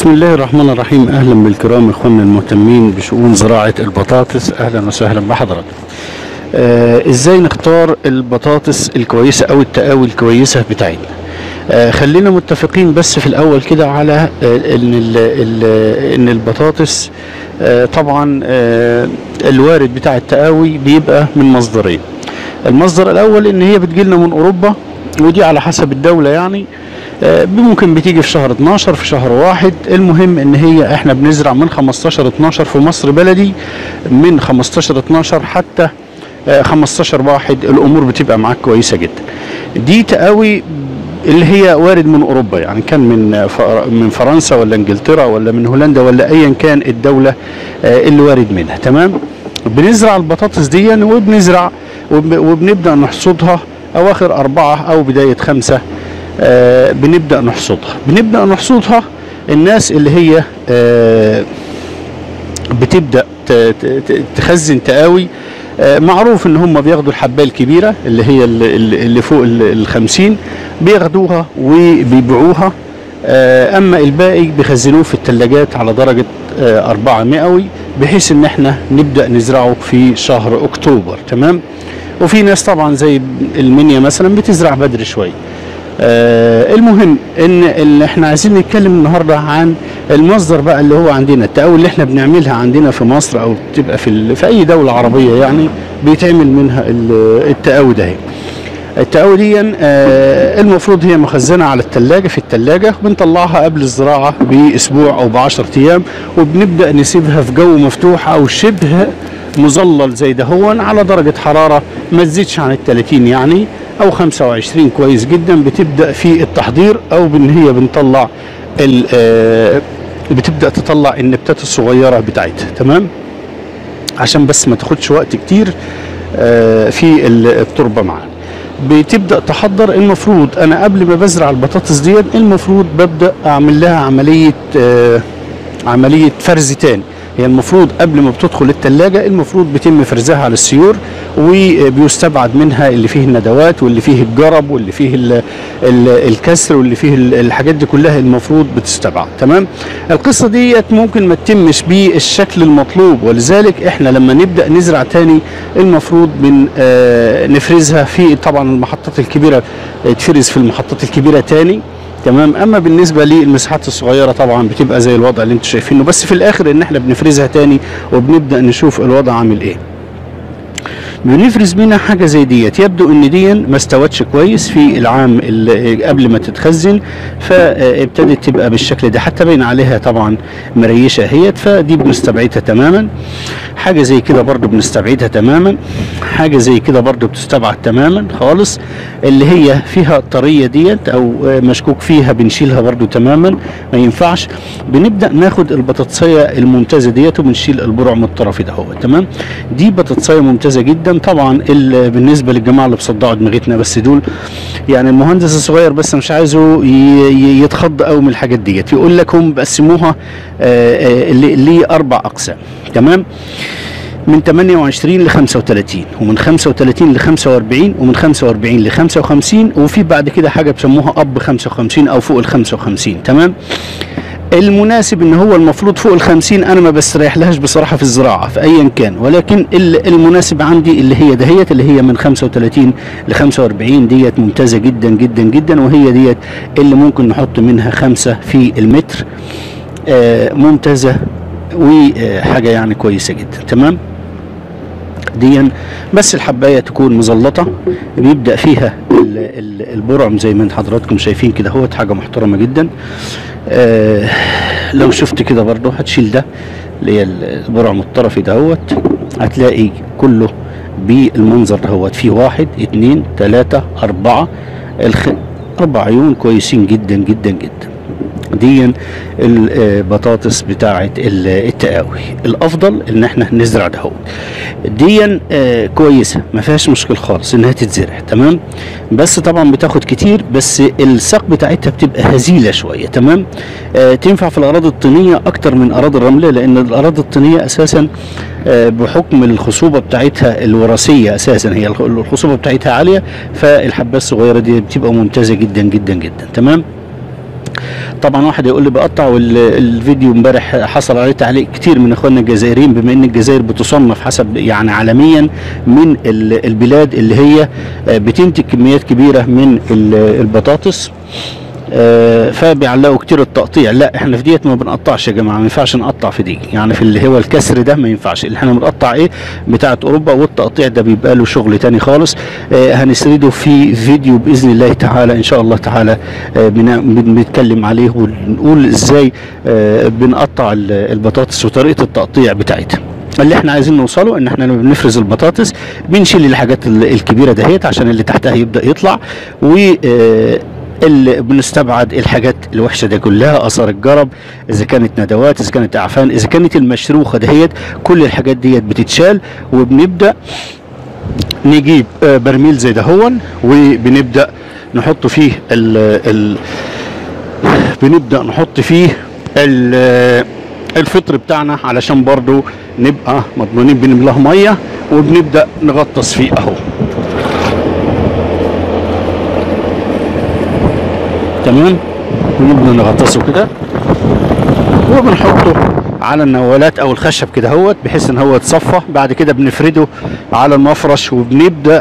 بسم الله الرحمن الرحيم اهلا بالكرام اخواننا المهتمين بشؤون زراعه البطاطس اهلا وسهلا بحضرتك آه ازاي نختار البطاطس الكويسه او التقاوي الكويسه بتاعتنا آه خلينا متفقين بس في الاول كده على آه ان ال ال ان البطاطس آه طبعا آه الوارد بتاع التقاوي بيبقى من مصدرين المصدر الاول ان هي بتجيلنا من اوروبا ودي على حسب الدوله يعني آه، ممكن بتيجي في شهر 12 في شهر واحد المهم ان هي احنا بنزرع من 15 12 في مصر بلدي من 15 12 حتى آه، 15 واحد الامور بتبقى معاك كويسه جدا دي تقاوي اللي هي وارد من اوروبا يعني كان من فر- من فرنسا ولا انجلترا ولا من هولندا ولا ايا كان الدوله آه، اللي وارد منها تمام بنزرع البطاطس دي وبنزرع وب- وبنبدا نحصدها اواخر اربعه او بدايه خمسه آه، بنبدا نحصدها بنبدا نحصدها الناس اللي هي آه، بتبدا ت- ت- ت- تخزن تقاوي آه، معروف ان هم بياخدوا الحبايه الكبيره اللي هي اللي اللي فوق ال 50 بياخدوها وبيبيعوها آه، اما الباقي بيخزنوه في الثلاجات على درجه آه، 4 مئوي بحيث ان احنا نبدا نزرعه في شهر اكتوبر تمام وفي ناس طبعا زي المنيا مثلا بتزرع بدري شويه آه المهم ان اللي احنا عايزين نتكلم النهارده عن المصدر بقى اللي هو عندنا التقاوي اللي احنا بنعملها عندنا في مصر او بتبقى في ال- في اي دوله عربيه يعني بيتعمل منها ال- التقاوي ده التقاوي دي آه المفروض هي مخزنه على الثلاجه في الثلاجه بنطلعها قبل الزراعه باسبوع او ب 10 ايام وبنبدا نسيبها في جو مفتوح او شبه مظلل زي ده هو على درجه حراره ما تزيدش عن ال 30 يعني او 25 كويس جدا بتبدا في التحضير او بان هي بنطلع ال- آه، بتبدا تطلع النبتات الصغيره بتاعتها تمام عشان بس ما تاخدش وقت كتير آه، في ال- التربه معانا بتبدا تحضر المفروض انا قبل ما بزرع البطاطس ديت المفروض ببدا اعمل لها عمليه آه، عمليه فرز تاني هي المفروض قبل ما بتدخل التلاجة المفروض بيتم فرزها على السيور وبيستبعد منها اللي فيه الندوات واللي فيه الجرب واللي فيه ال ال الكسر واللي فيه ال- الحاجات دي كلها المفروض بتستبعد تمام القصة ديت ممكن ما تتمش بالشكل المطلوب ولذلك احنا لما نبدأ نزرع تاني المفروض من آه نفرزها في طبعا المحطات الكبيرة تفرز في المحطات الكبيرة تاني تمام اما بالنسبه للمساحات الصغيره طبعا بتبقى زي الوضع اللي انتم شايفينه بس في الاخر ان احنا بنفرزها تاني وبنبدا نشوف الوضع عامل ايه بنفرز منها حاجه زي ديت يبدو ان دي ما استوتش كويس في العام اللي قبل ما تتخزن فابتدت تبقى بالشكل ده حتى باين عليها طبعا مريشه اهيت فدي بنستبعدها تماما حاجه زي كده برضو بنستبعدها تماما حاجه زي كده برضو بتستبعد تماما خالص اللي هي فيها الطريه ديت او مشكوك فيها بنشيلها برضو تماما ما ينفعش بنبدا ناخد البطاطسيه الممتازه ديت وبنشيل البرع من الطرف ده هو تمام دي بطاطسيه ممتازه جدا طبعا ال- بالنسبه للجماعه اللي بصدعوا دماغتنا بس دول يعني المهندس الصغير بس مش عايزه ي- ي- يتخض قوي من الحاجات ديت يقول لك هم بقسموها آه، آه، ل- لاربع اقسام تمام من 28 ل 35 ومن 35 ل 45 ومن 45 ل 55 وفي بعد كده حاجه بيسموها اب 55 او فوق ال 55 تمام المناسب ان هو المفروض فوق ال 50 انا ما بستريح لهاش بصراحه في الزراعه في ايا كان ولكن ال- المناسب عندي اللي هي دهيت اللي هي من 35 ل 45 ديت ممتازه جدا جدا جدا وهي ديت اللي ممكن نحط منها خمسه في المتر آه ممتازه وحاجه يعني كويسه جدا تمام ديا بس الحبايه تكون مزلطه بيبدا فيها ال- ال- البرعم زي ما حضراتكم شايفين كده هو حاجه محترمه جدا آه لو شفت كده برضو هتشيل ده اللي هي البرعم الطرفي دهوت هتلاقي كله بالمنظر دهوت فيه واحد اتنين تلاتة أربعة الخ... أربع عيون كويسين جدا جدا جدا دي البطاطس بتاعه ال- التقاوي الافضل ان احنا نزرع ده دي آه، كويسه ما فيهاش مشكل خالص انها تتزرع تمام بس طبعا بتاخد كتير بس الساق بتاعتها بتبقى هزيله شويه تمام آه، تنفع في الاراضي الطينيه اكتر من اراضي الرمليه لان الاراضي الطينيه اساسا آه، بحكم الخصوبه بتاعتها الوراثيه اساسا هي الخ- الخصوبه بتاعتها عاليه فالحبات الصغيره دي بتبقى ممتازه جدا جدا جدا تمام طبعا واحد يقول لي بقطع والفيديو امبارح حصل عليه تعليق كتير من اخواننا الجزائريين بما ان الجزائر بتصنف حسب يعني عالميا من ال- البلاد اللي هي آه، بتنتج كميات كبيره من ال- البطاطس آه، فبيعلقوا كتير التقطيع لا احنا في ديت ما بنقطعش يا جماعه ما ينفعش نقطع في دي يعني في اللي هو الكسر ده ما ينفعش اللي احنا بنقطع ايه بتاعه اوروبا والتقطيع ده بيبقى له شغل تاني خالص آه، هنسرده في فيديو باذن الله تعالى ان شاء الله تعالى آه، بنا- بن- بنتكلم عليه ونقول ازاي آه، بنقطع ال- البطاطس وطريقه التقطيع بتاعتها اللي احنا عايزين نوصله ان احنا لما بنفرز البطاطس بنشيل الحاجات ال- الكبيره دهيت عشان اللي تحتها يبدا يطلع و آه، اللي بنستبعد الحاجات الوحشه دي كلها اثار الجرب اذا كانت ندوات اذا كانت اعفان اذا كانت المشروخه دهيت كل الحاجات ديت بتتشال وبنبدا نجيب آه، برميل زي دهون وبنبدا نحط فيه ال ال بنبدا نحط فيه ال- الفطر بتاعنا علشان برضو نبقى مضمونين بنملاه ميه وبنبدا نغطس فيه اهو تمام ونبدا نغطسه كده وبنحطه على النوالات او الخشب كده اهوت بحيث ان هو يتصفى بعد كده بنفرده على المفرش وبنبدا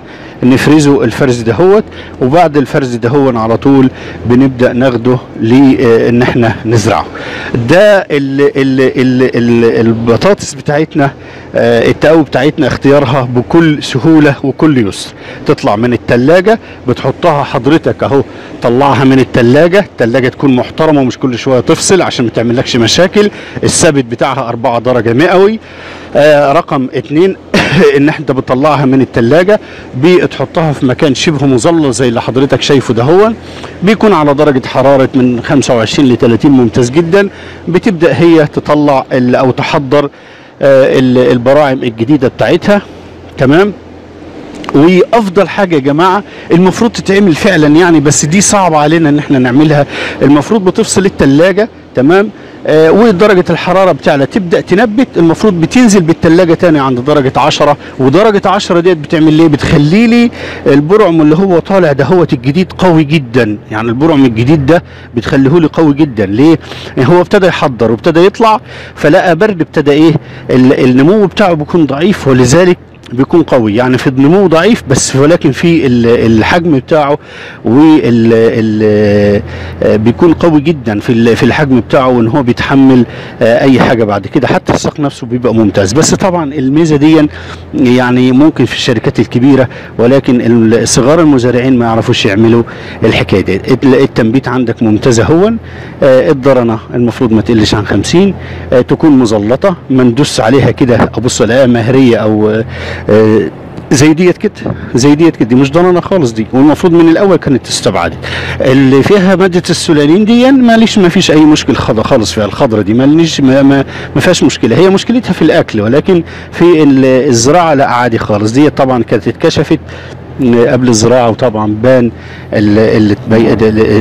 نفرزه الفرز دهوت وبعد الفرز دهون على طول بنبدا ناخده لان احنا نزرعه ده ال ال ال ال البطاطس بتاعتنا آه، التقاوي بتاعتنا اختيارها بكل سهوله وكل يسر تطلع من التلاجة بتحطها حضرتك اهو طلعها من التلاجة التلاجة تكون محترمة ومش كل شوية تفصل عشان ما تعملكش مشاكل الثابت بتاعها 4 درجة مئوي آه رقم اتنين ان انت بتطلعها من التلاجة بتحطها في مكان شبه مظلل زي اللي حضرتك شايفه ده هو بيكون على درجة حرارة من 25 ل 30 ممتاز جدا بتبدأ هي تطلع ال- او تحضر آه، ال- البراعم الجديدة بتاعتها تمام وافضل حاجه يا جماعه المفروض تتعمل فعلا يعني بس دي صعبه علينا ان احنا نعملها المفروض بتفصل التلاجة تمام آه ودرجة الحرارة بتاعنا تبدأ تنبت المفروض بتنزل بالتلاجة تاني عند درجة عشرة ودرجة عشرة ديت بتعمل ليه بتخلي لي البرعم اللي هو طالع ده هو الجديد قوي جدا يعني البرعم الجديد ده بتخليه لي قوي جدا ليه يعني هو ابتدى يحضر وابتدى يطلع فلقى برد ابتدى ايه ال- النمو بتاعه بيكون ضعيف ولذلك بيكون قوي يعني في النمو ضعيف بس ولكن في ال- الحجم بتاعه وال ال- آه، بيكون قوي جدا في ال- في الحجم بتاعه وان هو بيتحمل آه، اي حاجه بعد كده حتى الساق نفسه بيبقى ممتاز بس طبعا الميزه دي يعني ممكن في الشركات الكبيره ولكن ال- صغار المزارعين ما يعرفوش يعملوا الحكايه دي ال- التنبيت عندك ممتازه هون آه، الضرنه المفروض ما تقلش عن 50 آه، تكون مزلطه ما ندوس عليها كده ابص الاقيها مهريه او آه، آه، زي ديت كده زي ديت كده دي مش ضرنه خالص دي والمفروض من الاول كانت تستبعد اللي فيها ماده السولانين دي ماليش ما فيش اي مشكله خض- خالص فيها الخضره دي ماليش ما, ما, ما فيهاش مشكله هي مشكلتها في الاكل ولكن في ال- الزراعه لا عادي خالص دي طبعا كانت اتكشفت قبل الزراعه وطبعا بان ال- اللي تبي-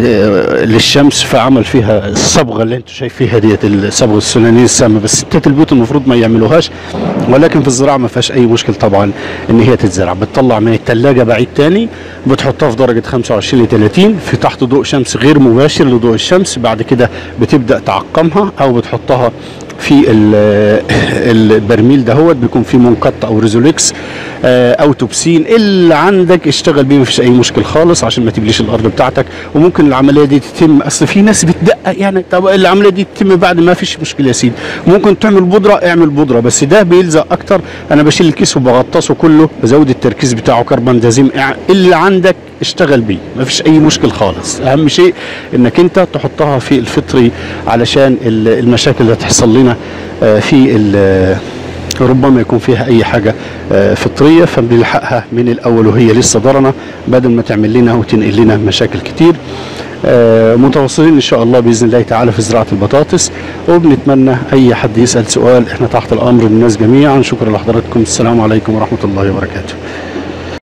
ال- للشمس فعمل فيها الصبغه اللي انتم شايفيها ديت الصبغه السنانيه السامه بس ستات البيوت المفروض ما يعملوهاش ولكن في الزراعه ما فيهاش اي مشكله طبعا ان هي تتزرع بتطلع من الثلاجه بعيد تاني بتحطها في درجه 25 ل 30 في تحت ضوء شمس غير مباشر لضوء الشمس بعد كده بتبدا تعقمها او بتحطها في ال- البرميل دهوت بيكون فيه منقط او ريزوليكس آه، او توبسين اللي عندك اشتغل بيه مفيش اي مشكل خالص عشان ما تبليش الارض بتاعتك وممكن العمليه دي تتم اصل في ناس بتدقق يعني طب العمليه دي تتم بعد ما فيش مشكله يا سيدي ممكن تعمل بودره اعمل بودره بس ده بيلزق اكتر انا بشيل الكيس وبغطسه كله بزود التركيز بتاعه كربندازيم اع- اللي عندك اشتغل بيه مفيش اي مشكل خالص اهم شيء انك انت تحطها في الفطري علشان ال- المشاكل اللي هتحصل لنا آه، في ال- ربما يكون فيها اي حاجه آه، فطريه فبنلحقها من الاول وهي لسه ضرنه بدل ما تعمل لنا وتنقل لنا مشاكل كتير آه، متواصلين ان شاء الله باذن الله تعالى في زراعه البطاطس وبنتمنى اي حد يسال سؤال احنا تحت الامر للناس جميعا شكرا لحضراتكم السلام عليكم ورحمه الله وبركاته